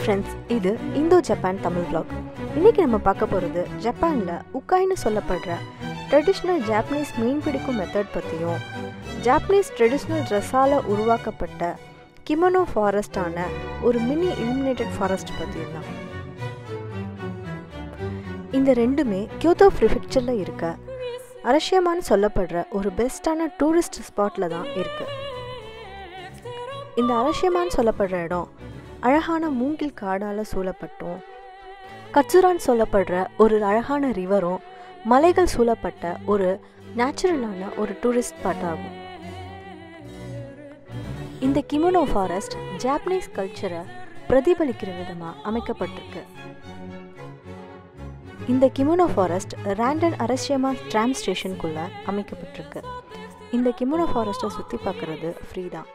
friends இது இந்தோ Japan Tamil vlog இன்னைக்கு நம்ம பார்க்க போகிறது ஜப்பானில் உக்காய்னு சொல்லப்படுற ட்ரெடிஷ்னல் ஜாப்பனீஸ் மீன் பிடிக்கும் மெத்தட் பற்றியும் ஜாப்பனீஸ் ட்ரெடிஷ்னல் ட்ரெஸ்ஸால் உருவாக்கப்பட்ட கிமோனோ ஃபாரஸ்டான ஒரு மினி இலுமினேட்டட் ஃபாரஸ்ட் பற்றியும் தான் இந்த ரெண்டுமே கியோத்தோ ப்ரிஃபெக்சரில் இருக்க அரசியமான்னு சொல்லப்படுற ஒரு பெஸ்ட்டான டூரிஸ்ட் ஸ்பாட்டில் தான் இருக்குது இந்த அரசியமான்னு சொல்லப்படுற இடம் அழகான மூங்கில் காடால் சூழப்பட்டும் கட்சுரான்னு சொல்லப்படுற ஒரு அழகான ரிவரும் மலைகள் சூழப்பட்ட ஒரு நேச்சுரலான ஒரு டூரிஸ்ட் ஸ்பாட் ஆகும் இந்த கிமோனோ ஃபாரஸ்ட் ஜாப்பனீஸ் கல்ச்சரை பிரதிபலிக்கிற விதமாக அமைக்கப்பட்டிருக்கு இந்த kimono forest Randen Arashiyama tram ஸ்டேஷனுக்குள்ளே அமைக்கப்பட்டிருக்கு இந்த கிமோனோ ஃபாரஸ்ட்டை சுற்றி பார்க்குறது ஃப்ரீ தான்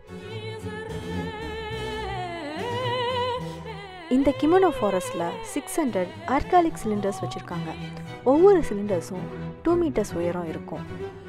இந்த கிமோனோ ஃபாரஸ்ட்டில் சிக்ஸ் ஹண்ட்ரட் ஆர்காலிக் சிலிண்டர்ஸ் வச்சுருக்காங்க ஒவ்வொரு சிலிண்டர்ஸும் டூ மீட்டர்ஸ் உயரம் இருக்கும்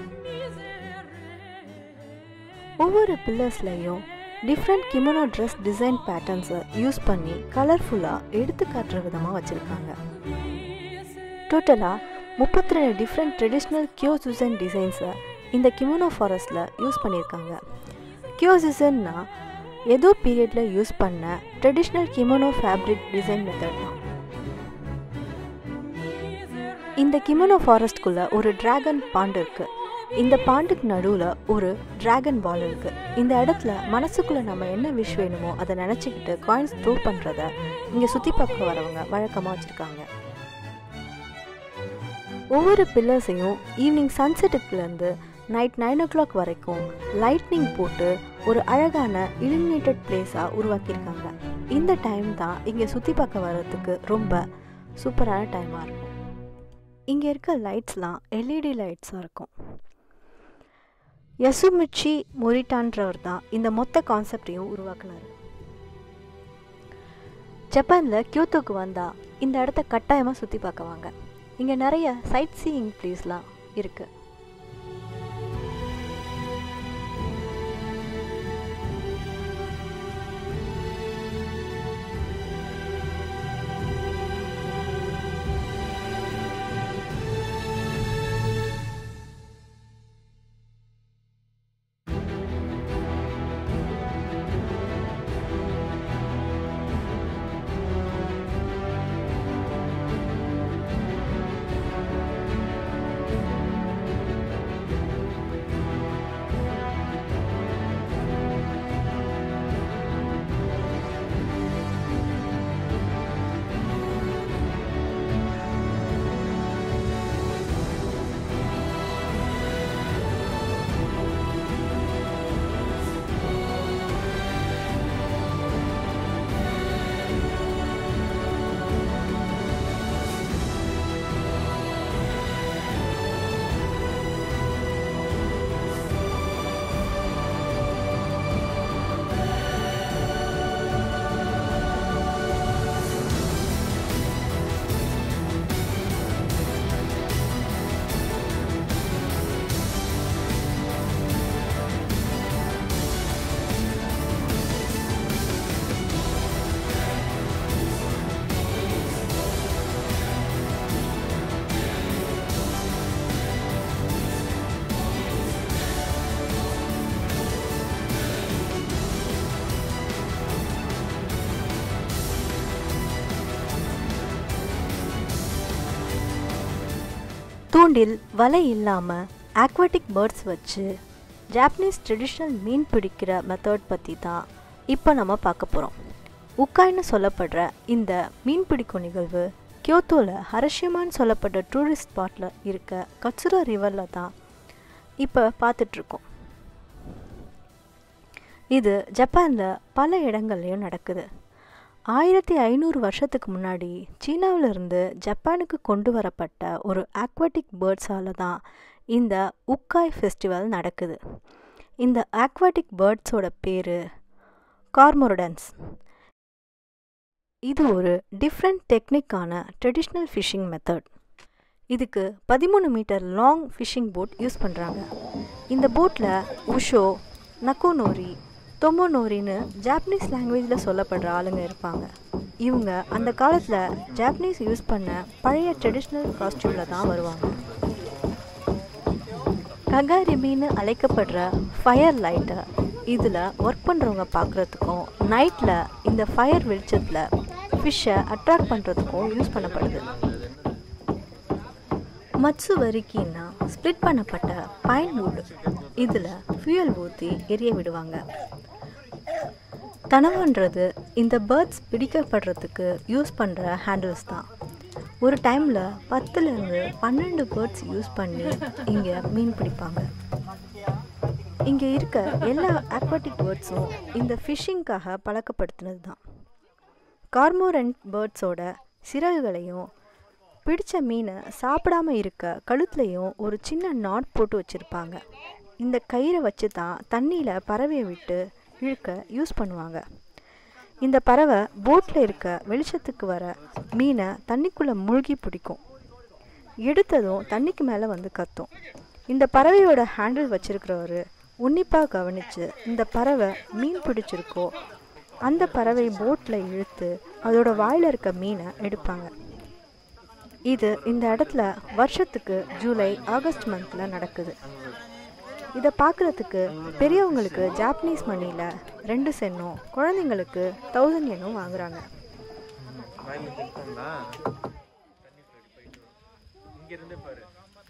ஒவ்வொரு பில்லர்ஸ்லையும் டிஃப்ரெண்ட் கிமோனோ ட்ரெஸ் டிசைன் பேட்டர்ன்ஸை யூஸ் பண்ணி கலர்ஃபுல்லாக எடுத்து காட்டுற விதமாக வச்சுருக்காங்க டோட்டலாக முப்பத்தி ரெண்டு டிஃப்ரெண்ட் ட்ரெடிஷ்னல் கியோசுசன் டிசைன்ஸை இந்த கிமோனோ ஃபாரஸ்ட்டில் யூஸ் பண்ணியிருக்காங்க கியோசுசன்னா ஏதோ பீரியடில் யூஸ் பண்ண traditional kimono fabric design method தான் இந்த கிமோனோ ஃபாரஸ்ட்குள்ளே ஒரு டிராகன் பாண்ட் இருக்குது இந்த பாண்டுக்கு நடுவில் ஒரு டிராகன் பால் இருக்குது இந்த இடத்துல மனசுக்குள்ளே நம்ம என்ன விஷ் வேணுமோ அதை நினச்சிக்கிட்டு காயின்ஸ் த்ரோ பண்ணுறத இங்கே சுற்றி பார்க்க வரவங்க வழக்கமாக வச்சுருக்காங்க ஒவ்வொரு பில்லர்ஸையும் ஈவினிங் சன்செட்டுக்குலேருந்து நைட் நைன் ஓ கிளாக் வரைக்கும் லைட்னிங் போட்டு ஒரு அழகான இலுமினேட்டட் பிளேஸாக உருவாக்கியிருக்காங்க இந்த டைம் தான் இங்கே சுற்றி பார்க்க வர்றதுக்கு ரொம்ப சூப்பரான டைமாக இருக்கும் இங்கே இருக்க லைட்ஸ்லாம் எல்இடி லைட்ஸாக இருக்கும் யசுமிச்சி மொரிட்டான்றவர் தான் இந்த மொத்த கான்செப்டையும் உருவாக்குனார் ஜப்பானில் கியோத்தோக்கு வந்தால் இந்த இடத்த கட்டாயமாக சுற்றி பார்க்க வாங்க இங்கே நிறைய சைட் சீயிங் பிளேஸ்லாம் இருக்குது தூண்டில் வலை இல்லாமல் ஆக்வாட்டிக் பேர்ட்ஸ் வச்சு ஜாப்பனீஸ் ட்ரெடிஷ்னல் மீன் பிடிக்கிற மெத்தட் பற்றி தான் இப்போ நம்ம பார்க்க போகிறோம் உக்காய்னு சொல்லப்படுற இந்த மீன் பிடிக்கும் நிகழ்வு கியோத்தோவில் ஹரஷியமான்னு சொல்லப்பட்ட டூரிஸ்ட் ஸ்பாட்டில் இருக்க கட்சுரா ரிவரில் தான் இப்போ பார்த்துட்ருக்கோம் இது ஜப்பானில் பல இடங்கள்லையும் நடக்குது ஆயிரத்தி ஐநூறு வருஷத்துக்கு முன்னாடி சீனாவிலிருந்து ஜப்பானுக்கு கொண்டு வரப்பட்ட ஒரு ஆக்வாட்டிக் பேர்ட்ஸால் தான் இந்த உக்காய் ஃபெஸ்டிவல் நடக்குது இந்த ஆக்வாட்டிக் பேர்ட்ஸோட பேர் கார்மோரடன்ஸ் இது ஒரு டிஃப்ரெண்ட் டெக்னிக்கான ட்ரெடிஷ்னல் ஃபிஷிங் மெத்தட் இதுக்கு பதிமூணு metre long fishing boat use பண்ணுறாங்க இந்த போட்டில் உஷோ நக்கோனோரி தொமோனோரின்னு ஜாப்பனீஸ் லாங்குவேஜில் சொல்லப்படுற ஆளுங்க இருப்பாங்க இவங்க அந்த காலத்தில் ஜாப்பனீஸ் யூஸ் பண்ண பழைய ட்ரெடிஷ்னல் காஸ்டியூமில் தான் வருவாங்க ககாரிமின்னு அழைக்கப்படுற ஃபயர் லைட்டை இதில் ஒர்க் பண்ணுறவங்க பார்க்குறதுக்கும் நைட்டில் இந்த ஃபயர் வெளிச்சத்தில் ஃபிஷ்ஷை அட்ராக்ட் பண்ணுறதுக்கும் யூஸ் பண்ணப்படுது மட்சு வரிக்கின்னா ஸ்ப்ளிட் பண்ணப்பட்ட பைன் வுட் இதில் ஃபியூயல் ஊற்றி எரிய விடுவாங்க தனவன்றது இந்த பேர்ட்ஸ் பிடிக்கப்படுறதுக்கு யூஸ் பண்ணுற ஹேண்டில்ஸ் தான் ஒரு டைமில் பத்துலேருந்து பன்னெண்டு பேர்ட்ஸ் யூஸ் பண்ணி இங்கே மீன் பிடிப்பாங்க இங்கே இருக்க எல்லா அக்வாட்டிக் பேர்ட்ஸும் இந்த ஃபிஷ்ஷிங்காக பழக்கப்படுத்தினது தான் கார்மோரண்ட் பேர்ட்ஸோட சிறகுகளையும் பிடிச்ச மீனை சாப்பிடாம இருக்க கழுத்துலையும் ஒரு சின்ன நாட் போட்டு வச்சுருப்பாங்க இந்த கயிறை வச்சு தான் தண்ணியில் பறவையை விட்டு இழுக்க யூஸ் பண்ணுவாங்க இந்த பறவை போட்டில் இருக்க வெளிச்சத்துக்கு வர மீனை தண்ணிக்குள்ளே மூழ்கி பிடிக்கும் எடுத்ததும் தண்ணிக்கு மேலே வந்து கத்தும் இந்த பறவையோட ஹேண்டில் வச்சிருக்கிறவர் உன்னிப்பாக கவனித்து இந்த பறவை மீன் பிடிச்சிருக்கோ அந்த பறவை போட்டில் இழுத்து அதோட வாயில் இருக்க மீனை எடுப்பாங்க இது இந்த இடத்துல வருஷத்துக்கு ஜூலை ஆகஸ்ட் மந்தில் நடக்குது இதை பார்க்குறதுக்கு பெரியவங்களுக்கு ஜாப்பனீஸ் மணியில் ரெண்டு சென்னும் குழந்தைங்களுக்கு தௌசண்ட் எண்ணும் வாங்குறாங்க வாயில் திட்டோம்னா இங்க இருந்தே பாரு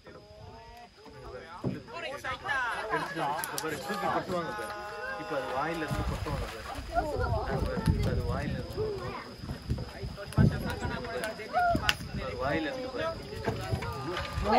பாரு தூக்கி கொட்டுவாங்க பாரு இப்ப அது வாயில இருந்து கொட்டுவாங்க பாரு அது பாரு, இப்ப அது வாயில இருந்து அது வாயில இருந்து பாரு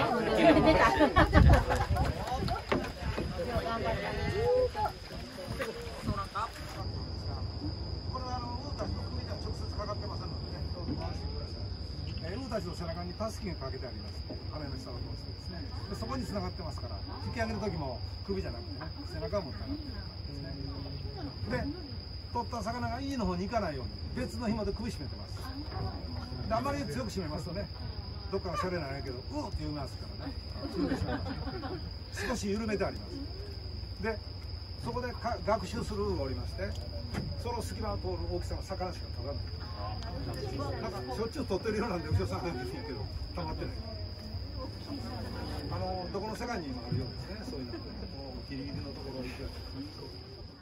これはあのウータチの首には直接かかってませんのでね、どうぞ回してください。えーウータチの背中にタスキがかけてあります。羽の下を通してですね。でそこに繋がってますから、引き上げる時も首じゃなくてね、背中を持って上がってる感じですね。で、取った魚が E の方に行かないように別の紐で首絞めてます。であまり強く締めますとね、どっかがシャレなんやけど、うーって言いますからね。縮んでしまいます少し緩めてあります。で、そこでか学習する魚がおりまして、その隙間を通る大きさの魚しか取らない。なんかしょっちゅう取ってるようなんで、後ろさんなんですけど、溜まってない。あのどこの世界にもあるようですね、そういうの。もうギリギリのところを行くやつ。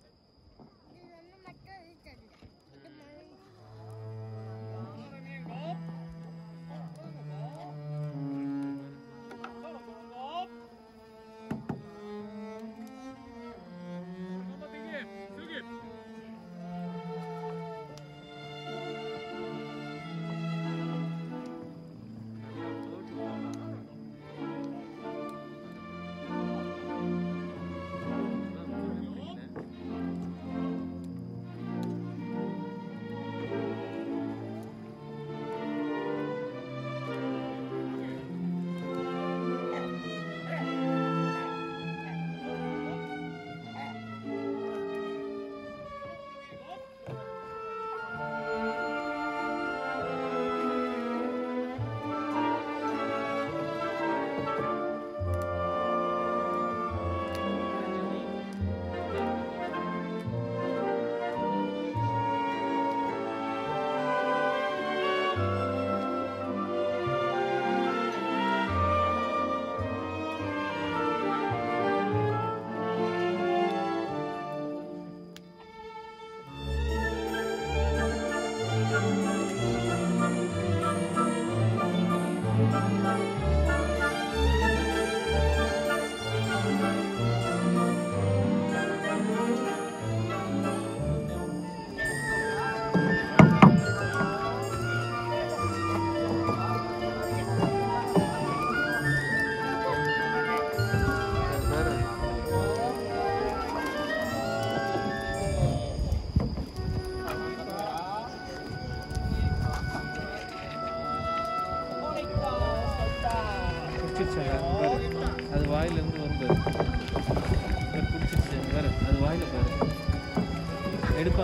இது வந்து மட்டும் இருக்கிறது இது மழை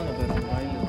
பாரு வாயில்